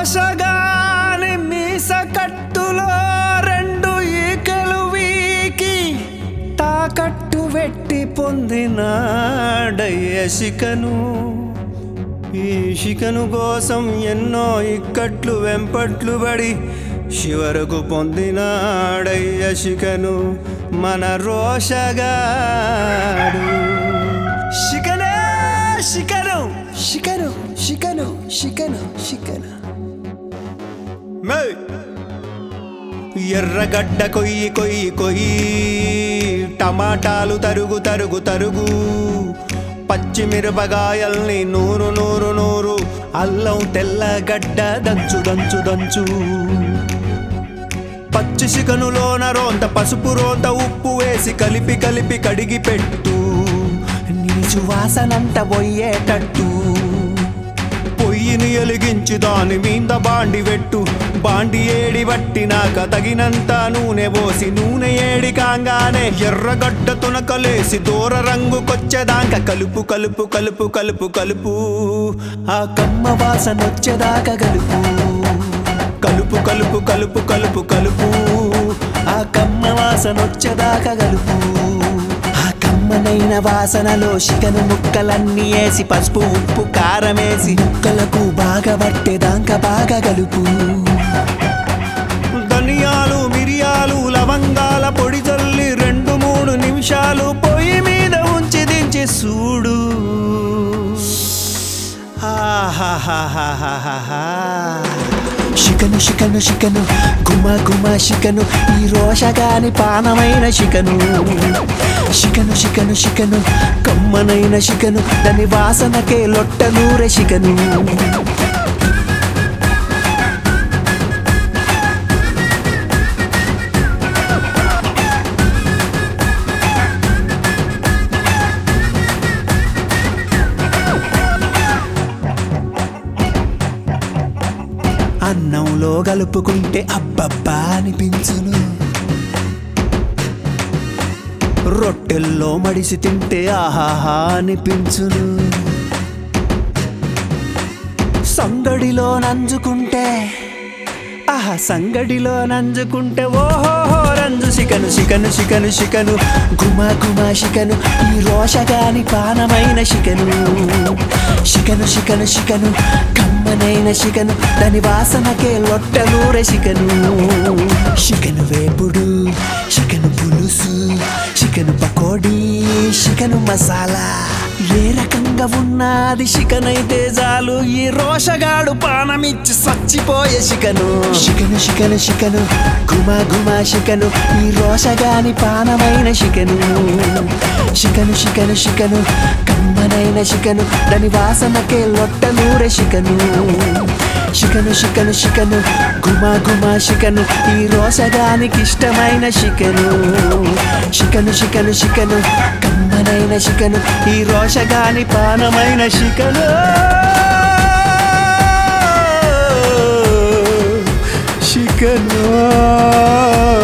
రోషగాని మీస కట్టులో రెండు ఈకలు వీకి తాకట్టు వెట్టి పొందినాడయ్య శికను ఈ శికను కోసం ఎన్నో ఇక్కట్లు వెంపట్లు పడి చివరకు పొందినాడయ్య శికను మన రోషగాడు శికనే శికను శికను శికను శికను శికను మేయ్! ఎర్రగడ్డ కొయ్యి కొయ్యి కొయ్యి టమాటాలు తరుగు తరుగు తరుగు పచ్చిమిరపకాయల్ని నూరు నూరు నూరు అల్లం తెల్లగడ్డ దంచు దంచు దంచు పచ్చి చికనులోన రోంత పసుపు రోంత ఉప్పు వేసి కలిపి కలిపి కడిగి పెట్టు నీచు వాసనంత పోయేటట్టు పొయ్యిని ఎలిగించి దాని మీద బాండి పెట్టు బాండి ఏడి పట్టినాక తగినంత నూనె పోసి నూనె ఏడి కాంగానే ఎర్రగడ్డ తునకలేసి దూర రంగుకొచ్చేదాకా కలుపు కలుపు కలుపు కలుపు కలుపు ఆ కమ్మ వాసన వచ్చేదాకా కలుపు కలుపు కలుపు కలుపు కలుపు కలుపు ఆ కమ్మ వాసన వచ్చేదాకా కలుపు ఆ కమ్మనైన వాసనలో చికెను ముక్కలన్నీ వేసి పసుపు ఉప్పు కారం వేసి ముక్కలకు బాగా పట్టేదాకా బాగా కలుపు ధనియాలు మిరియాలు లవంగాల పొడి చల్లి రెండు మూడు నిమిషాలు పొయ్యి మీద ఉంచి దించి చూడు ఆహాహాహాహాహా. శికను శికను శికను గుమ గుమ శికను ఈ రోషగాని పానమైన శికను శికను శికను శికను కమ్మనైన శికను దాని వాసనకే లొట్టనూరె శికను అన్నంలో కలుపుకుంటే అబ్బబ్బా అనిపించును రొట్టెల్లో మడిసి తింటే ఆహాహా అనిపించును సంగడిలో నంజుకుంటే ఆహా సంగడిలో నంజుకుంటే ఓహోహో రంజు శికను శికను శికను శికను గుమ గుమ శికను ఈ రోషగాని పానమైన శికను శికను శికను శికను కమ్మనైన శికను దాని వాసనకే లొట్టలూరె శికను శికను వేపుడు శికను పులుసు శికను పకోడీ శికను మసాలా ఏ రకంగా ఉన్నది శికనైతే చాలు ఈ రోషగాడు పానమిచ్చి సచ్చిపోయే శికను శికను శికను శికను గుమ గుమ శికను ఈ రోషగాని పానమైన శికను శికను శికను శికను కమ్మనైన శికను దాని వాసనకే లొట్టనూరె శికను శికను శికను శికను గుమ గుమ శికను ఈ రోషగానికి ఇష్టమైన శికను శికను శికను శికను కమ్మనైన శికను ఈ రోషగాని పానమైన శికను శికను